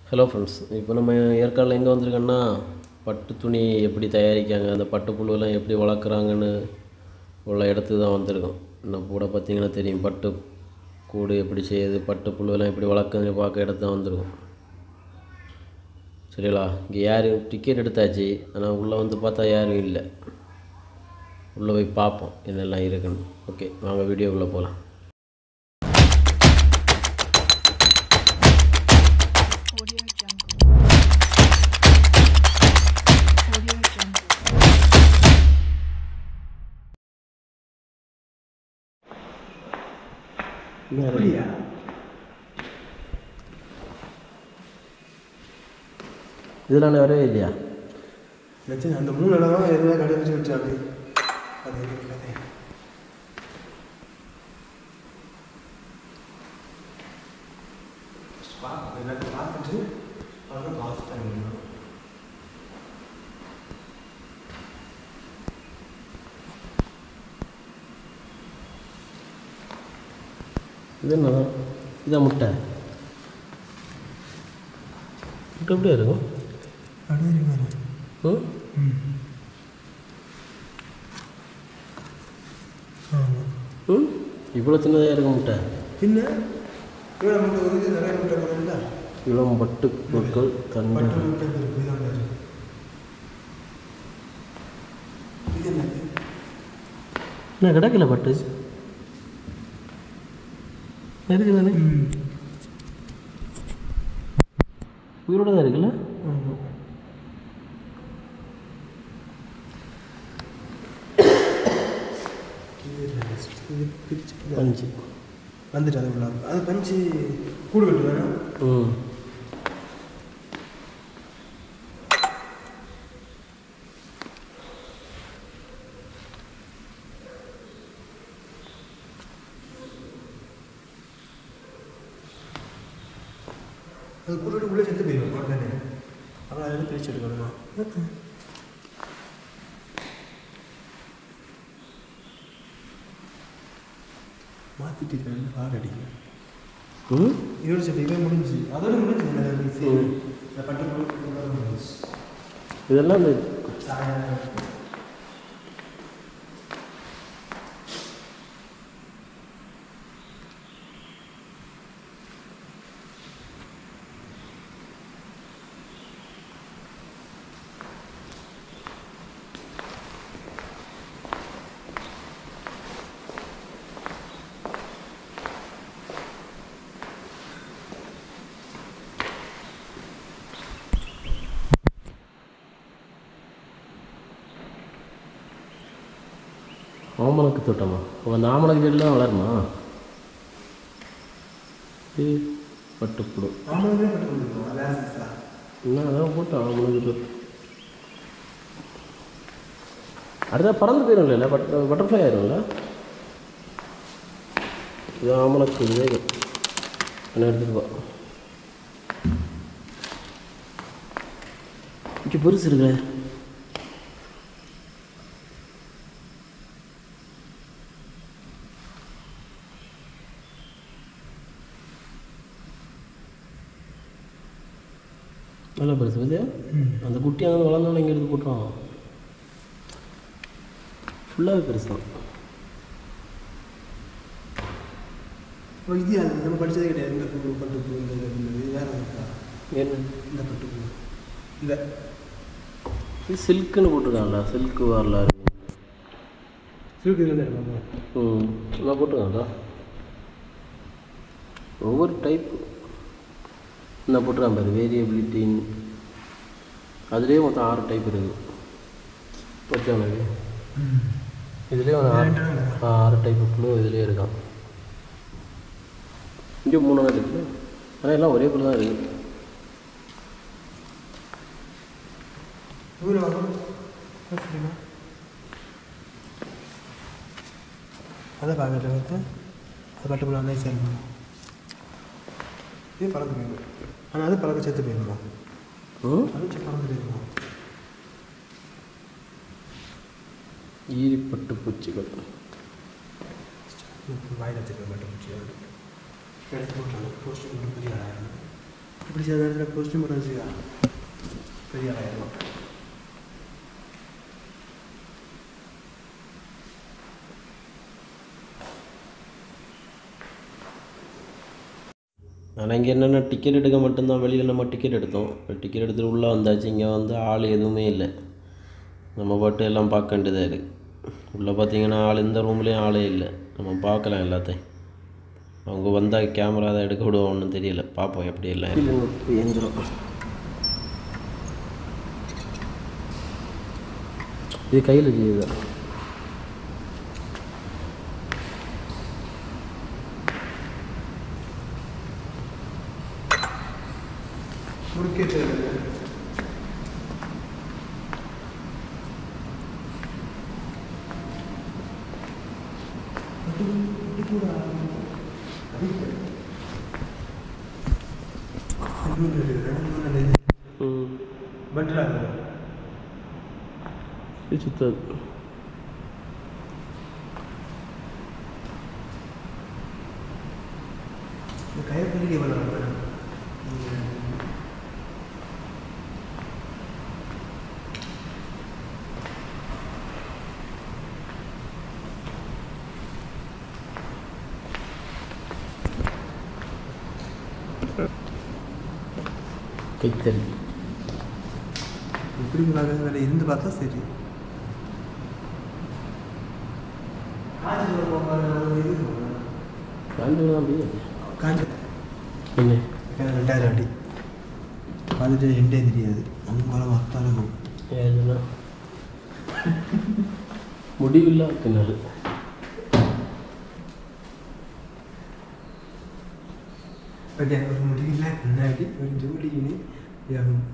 Hello friends இப்போ நம்ம ஏற்காடில் எங்கே வந்திருக்கோன்னா பட்டு துணி எப்படி தயாரிக்காங்க அந்த பட்டு புழுவெல்லாம் எப்படி வளர்க்குறாங்கன்னு உள்ள இடத்துக்கு தான் வந்திருக்கோம் இன்னும் கூட பார்த்தீங்கன்னா தெரியும் பட்டு கூடு எப்படி செய்யுது பட்டு புழுவெல்லாம் எப்படி வளர்க்குதுன்னு பார்க்க இடத்து தான் வந்திருக்கோம் சரிங்களா இங்கே யாரும் டிக்கெட் எடுத்தாச்சு ஆனால் உள்ளே வந்து பார்த்தா யாரும் இல்லை உள்ளே போய் பார்ப்போம் என்னெல்லாம் இருக்குன்னு ஓகே வாங்க வீடியோக்குள்ளே போகலாம் Audio Jungle. Audio Jungle. அப்படியா இதெல்லாம் வரவே இல்லையா நினச்சேன் அந்த மூணு இடம் தான் எதுவும் கடை வச்சு வச்சு அப்படி அது எனக்கு கதை எனக்கு பார்த்துட்டு அப்புறம் பார்த்துட்டாங்க இது என்ன இதான் முட்டை முட்டை எப்படியா இருக்கும் அப்படியே இருக்காரு ம் ம் ஆமாம் ம் இவ்வளோ சின்னதாக இருக்கும் முட்டை பின்ன இவ்வளோ முட்டை வருது நிறைய முட்டை வருதுல்ல இளம் பட்டு பொருட்கள் தண்டு பட்டு முட்டை இருக்கு இதான் பாரு. இது என்னது என்ன கிடைக்கல பட்டு இருக்குது தானே ம் உயிரோட தான் இருக்குல்ல ஆமாம் இது பிரிச்சு பஞ்சு வந்துட்டு அது உள்ள அது பஞ்சு கூடு கட்டு வேணும் ம் அது கூடு கட்டு உள்ளே செத்து போயிடும் உடனே அப்புறம் அதை பிரிச்சு எடுக்கணுமா மாற்றிட்டு இருக்கேன் பால் அடிக்கும் ம் இதோட சரி இவன் முடிஞ்சு அதோட முடிஞ்சு இந்த சரி இந்த பட்டு போட்டு முடிஞ்சு இதெல்லாம் இந்த ஆமணக்கு தோட்டமா ஓ அந்த ஆமணக்கு செடிலாம் வளருமா இது பட்டுப்புழு ஆமாவே பட்டு கொடுத்துருவோம் அதான் சிஸ்டா என்ன அதான் போட்டோம் ஆமணக்கு தோட்டம் அடுத்தா பறந்து போயிடும்ல பட் பட்டர்ஃப்ளை ஆயிரும்ல இது ஆமணக்கு இதே இது. என்ன எடுத்துட்டு போ இங்கே பெருசு இருக்குல்ல நல்லா பெருசு பார்த்தியா அந்த குட்டி அங்கே வளர்ந்தோன்னே இங்கே எடுத்து போட்டுருவான் ஃபுல்லாகவே பெருசு தான் இப்போ இது அது நம்ம படித்ததே கிடையாது இந்த பூ பட்டு பூ இந்த இது, இந்த இது வேற இருக்கா என்ன இந்த பட்டு பூ இந்த இது சில்க்குன்னு போட்டிருக்கான்ல சில்க்கு வரல சிறுக்கு இதில் இருக்காங்க ம் நல்லா போட்டிருக்கான்டா ஒவ்வொரு டைப் என்ன போட்டிருக்கான் பாரு வேரியபிலிட்டின்னு அதுலேயே மொத்தம் ஆறு டைப் இருக்குது ஓகே உனக்கு இதுலேயே ஒரு ஆறு ஆ, ஆறு டைப் புழு இதுலேயே இருக்கான் இங்கே மூணு தான் இருக்குது ஆனால் எல்லாம் ஒரே புழு தான் இருக்குது ஊரில் வாங்க சரிம்மா அதை பார்க்கறது வந்து அது பட்டு பூ நல்லா சேர்க்கணும் இது பறந்து போயிடும் ஆனால் அது பறக்க சேர்த்து போயிடுமா ம் அது சரி பறந்து போயிடுமா ஈரிப்பட்டு பூச்சிகள் வாயில் வச்சுருக்க பட்டு பூச்சி எடுத்து போட்டாங்க போஸ்ட் போட்டு பெரிய ஆளாயிரம் இப்படி சில நேரத்தில் போஸ்ட்டும் போட வச்சுக்கா பெரிய ஆளாயிரும் ஆனால் இங்கே என்னென்னா டிக்கெட் எடுக்க மட்டும்தான் வெளியில் நம்ம டிக்கெட் எடுத்தோம் இப்போ டிக்கெட் எடுத்துட்டு உள்ளே வந்தாச்சு இங்கே வந்து ஆள் எதுவுமே இல்லை நம்ம பாட்டு எல்லாம் பார்க்க வேண்டியதாக இருக்குது உள்ளே பார்த்தீங்கன்னா ஆள் இந்த ரூம்லேயும் ஆளே இல்லை நம்ம பார்க்கலாம் எல்லாத்தையும் அவங்க வந்தால் கேமரா தான் எடுக்க விடுவோம்னு தெரியல பார்ப்போம் எப்படி எல்லாம் இயங்குறோம் இது கையில் செய்யுதா முறுக்கே தேவை ம் பட்ரா இது சுத்தாது இந்த கையை பிடிக்க பண்ணலாம் கைத்தறி இப்படி பார்க்கறது வேலை இருந்து பார்த்தா சரி காஞ்சி தான் அப்படியே காஞ்சி என்ன ரெண்டாயிரம் அடி பார்த்துட்டு எண்டே தெரியாது அங்கே மத்தாலும் ஏதுன்னா முடிவில்லா கிணறு ஓகே ஒரு முடியல முன்னாடி ஒரு ஜோடிக்கினு யாரும்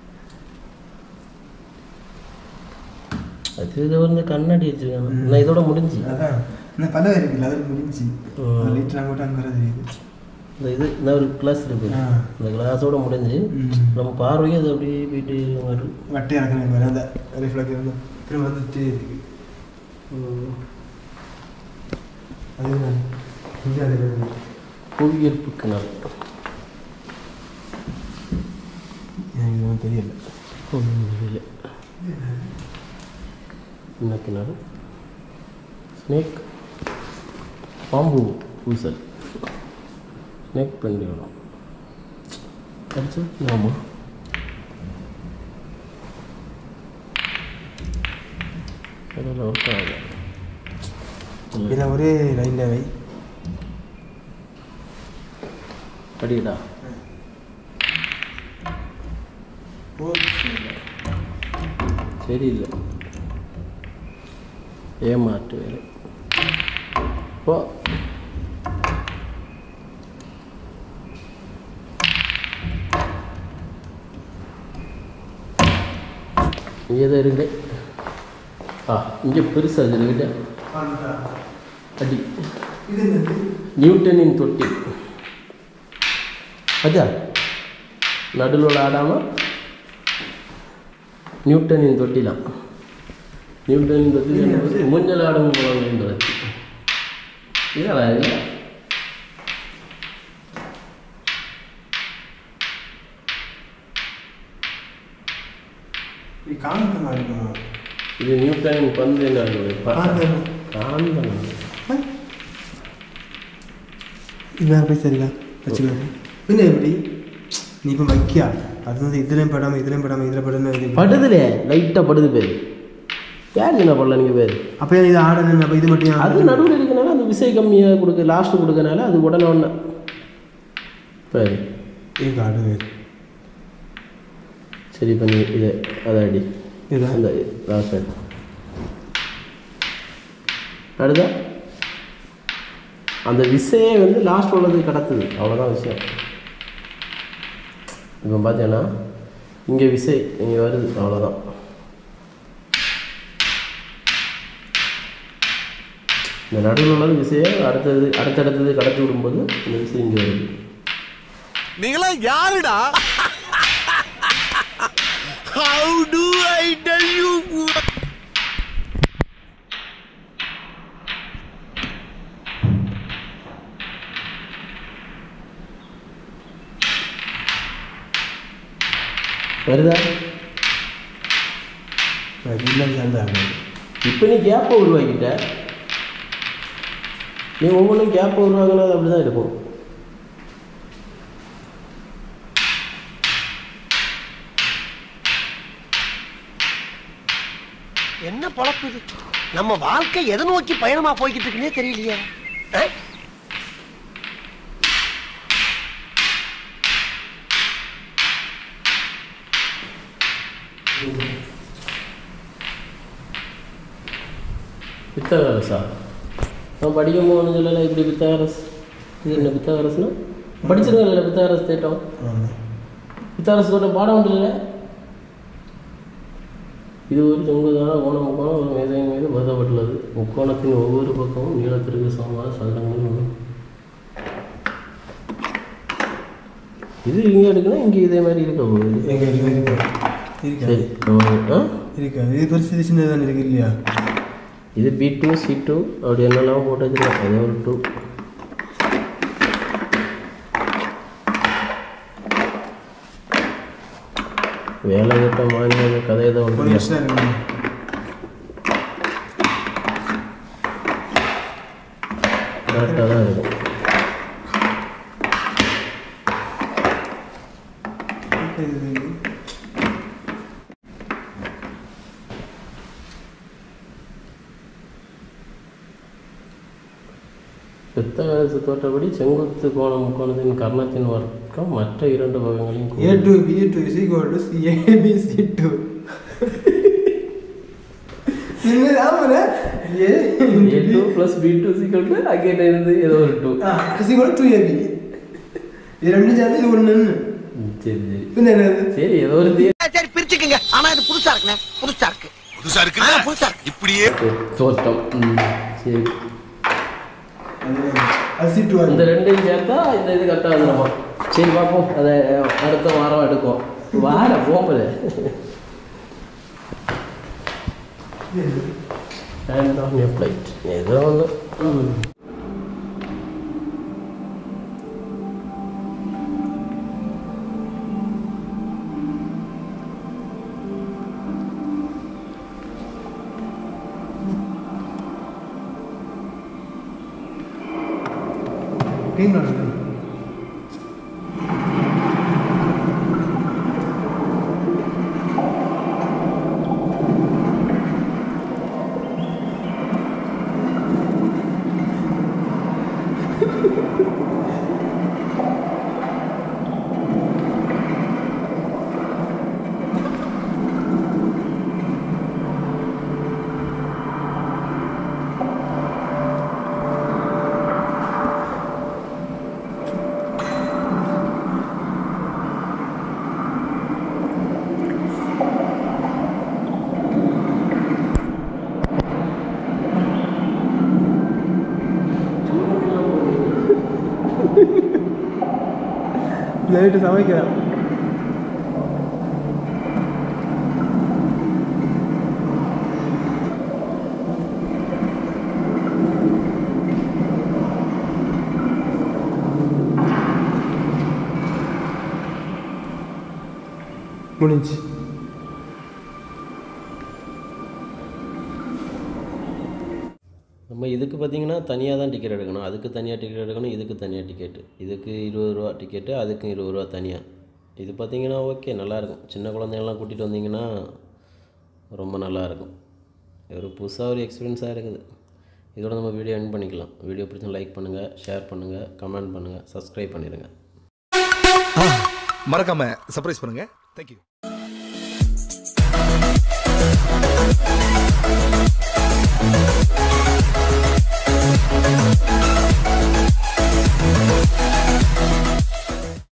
அது இது வந்து கண்ணாடி வச்சிருக்காங்க நான் இதோட முடிஞ்சு அதான் இந்த பல இருக்குல்ல அது முடிஞ்சு ம். லைட் நான் கூட அங்கே தெரியுது இந்த இது இந்த ஒரு கிளாஸ் இருக்கு ஆ. இந்த கிளாஸோட முடிஞ்சு ம். நம்ம பார்வையே அது அப்படியே போயிட்டு வரும் வட்டை இறக்குறாங்க வேறு அந்த ரிஃப்ளெக்ட் வந்து திரும்ப வந்துட்டே இருக்கு ம். அது நான் இங்கே அது வேணும். புவியீர்ப்பு கிணறு எனக்கு ஒன்றும் தெரியல ஒன்றும் தெரியல என்ன கிணறு ஸ்னேக் பாம்பு பூசல் ஸ்னேக் பண்ணி வரும் அடிச்சு ஆமாம் அதில் ஒர்க் ஆகல இதில் ஒரே லைனில் வை படிக்கடா சரியில்லை ஏமாற்று வேலை போ இங்கே தான் இருக்கு ஆ இங்கே பெருசாக இருக்குல்ல அடி இது என்னது நியூட்டனின் தொட்டி அதா நடுவில் ஆடாமல் நியூட்டனின் தொட்டிலாம் நியூட்டனின் தொட்டி மூஞ்சல் ஆடும் குழந்தைன்னு தொடர்ச்சி இதா இல்லை இது காந்தமாக இருக்குமா இது நியூட்டனின் பந்து என்று காந்தம். காந்தம் இது வேறு போய் சரியில்ல வச்சுக்கோ பின்ன எப்படி நீ இப்போ வைக்கியா அது வந்து இதுலேயும் படாமல் இதுலேயும் படாமல் இதில் படாமல் படுதுலே லைட்டாக படுது பேர் யார் என்ன பண்ணல நீங்கள் பேர் அப்போ இது ஆடணும் அப்போ இது மட்டும் ஏன் அது ஆடணும்? நடுவில் இருக்கனால அந்த விசை கம்மியாக கொடுக்க லாஸ்ட்டு கொடுக்கனால அது உடனே ஒன்று பேர் இது ஆடுது சரி பண்ணி இது அதை அடி இதா அந்த லாஸ்ட் அடி அடுத்தா அந்த விசையே வந்து லாஸ்ட் உள்ளது கடத்துது அவ்வளோதான் விஷயம் இப்போ பார்த்தீங்கன்னா இங்கே விசை இங்கே வருது அவ்வளோதான் இந்த நடுவில் உள்ளது விசையை அடுத்தது அடுத்தடுத்தது கடத்தி விடும்போது இந்த விசை இங்கே வருது நீங்களா யாருடா how do I tell you வருதா எல்லாம் சேர்ந்தாங்க இப்போ நீ கேப்பை உருவாக்கிட்ட நீ ஒவ்வொன்றும் கேப்பை உருவாக்கினா அது அப்படி தான் இருக்கும் என்ன பொழப்பு இது நம்ம வாழ்க்கை எதை நோக்கி பயணமா போய்கிட்டு இருக்குன்னே தெரியலையே ஆ? பித்தகரசா நான் படிக்கும் போகணும்னு சொல்லலை இப்படி பித்தகரஸ் இது என்ன பித்தகரஸ்னா படிச்சிருக்கல பித்தகரஸ் தேட்டம் பித்தகரஸ் தோட்டம் பாடம் உண்டு இல்லை இது ஒரு தொங்குதான கோண முக்கோணம் ஒரு மேதையின் மீது பதப்பட்டுள்ளது முக்கோணத்தின் ஒவ்வொரு பக்கமும் நீளத்திற்கு சமமான சதுரங்கள் உண்டு இது இங்கே எடுக்கணும் இங்கே இதே மாதிரி இருக்க போகுது எங்க இருக்கு இருக்கா இருக்கா சரி ஆ இருக்கா இது பெருசு இது சின்னதாக இருக்கு இல்லையா இது பி டூ சி டூ அப்படி என்னெல்லாம் போட்டு வச்சுருக்கேன் ஏதோ ஒரு டூ வேலை கிட்ட மாநில கதை ஏதோ ஒரு ஒன்று வருஷம் இருக்கு கரெக்டாக தான் இருக்கும் இது பித்தகரசு தோற்றபடி செங்குத்து கோணம் முக்கோணத்தின் கர்ணத்தின் வர்க்கம் மற்ற இரண்டு பக்கங்களையும் ஏ கூடும். Two B two is equal to C A B C two என்ன ஆமால A A two plus B two சீக்கிரம் அங்கே இருந்து ஏதோ ஒரு two is equal to A B இது ரெண்டும் சேர்ந்து இது ஒன்று சரி சரி பின்ன என்னது சரி ஏதோ ஒரு தீ சரி பிரிச்சுக்குங்க ஆனா இது புதுசா இருக்குண்ணே புதுசா இருக்கு புதுசா இருக்கு ஆ, புதுசா இருக்கு இப்படியே தோற்றம் ம், சரி அது சி டூ இந்த ரெண்டையும் சேர்த்தா இந்த இது கரெக்டாக வந்துடுமா சரி பார்ப்போம் அதை அடுத்த வாரம் எடுக்கும் வாரம் போகும்போது ஹேண்ட் ஆன் எ ஃப்ளைட் ஏதோ ஒன்று டீம் நடக்குது லைட்டு சமைக்கிறேன் முடிஞ்சு நம்ம இதுக்கு பார்த்தீங்கன்னா தனியாக தான் டிக்கெட் எடுக்கணும் அதுக்கு தனியாக டிக்கெட் எடுக்கணும் இதுக்கு தனியாக டிக்கெட்டு இதுக்கு இருபது ரூபா டிக்கெட்டு அதுக்கும் இருபது ரூபா தனியாக இது பார்த்தீங்கன்னா ஓகே நல்லாயிருக்கும் சின்ன குழந்தைங்கள்லாம் கூட்டிகிட்டு வந்தீங்கன்னா ரொம்ப நல்லாயிருக்கும் ஒரு புதுசாக ஒரு எக்ஸ்பீரியன்ஸாக இருக்குது இதோட நம்ம வீடியோ என் பண்ணிக்கலாம் வீடியோ பிடிச்சா லைக் பண்ணுங்கள் ஷேர் பண்ணுங்கள் கமெண்ட் பண்ணுங்கள் சப்ஸ்கிரைப் பண்ணிடுங்க மறக்காம சர்ப்ரைஸ் பண்ணுங்க தேங்க்யூ